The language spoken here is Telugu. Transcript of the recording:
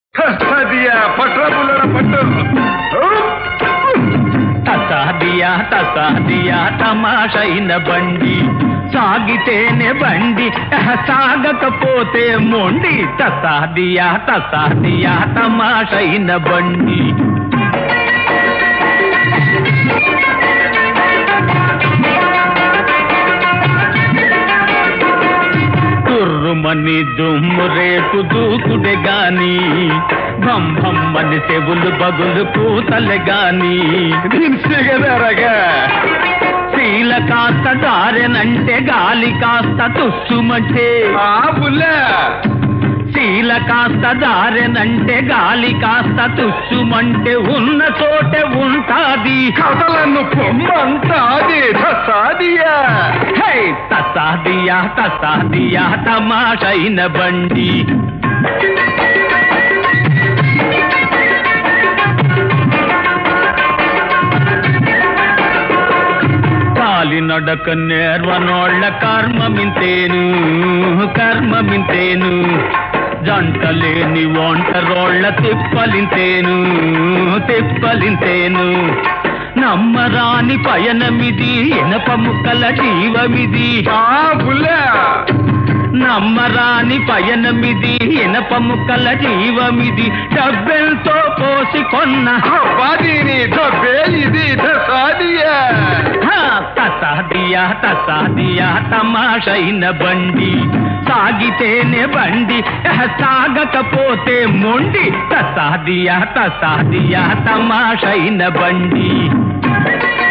తస్సదియా పట్రా పుల్లడ పట్టు తసాదియా తసాదియా తమాషైన బండి సాగితేనే బండి అహ, సాగకపోతే మొండి తసాదియా తసాదియా తమాషైన బండి తుర్రుమని దుమ్ము రేపు దూకుడే గాని భం భమ్మని చెవులు బగులు పూతలే గాని దిన్సిగదరగా శీల కాస్త దారెనంటే గాలి కాస్త తుస్సుమంటే ఆ పుల్ల శీల కాస్త దారెనంటే గాలి కాస్త తుస్సుమంటే ఉన్న చోటే ఉంటాది కథలను పొమ్మంతా అది తస్సాదియా హే తసాదియా తసాదియా తమాషైన బండి కాలినడక నేర్వనోళ్ళ కర్మమింతేను కర్మమింతేను జంటలేని ఒంటరోళ్ళ తిప్పలింతేను తిప్పలింతేను నమ్మరాని పయనమిది ఇనప ముక్కల జీవమిది ఆ పుల్ల నమ్మరాని పయనమిది ఇనప ముక్కల జీవమిది డబ్బెంతో పోసి కొన్న అబ్బాదీని డబ్బే ఇది తస్సాదియా హా, తసాదియా తసాదియా తమాషైన బండి సాగితేనే బండి అహ, సాగకపోతే మొండి తసాదియా తసాదియా తమాషైన బండి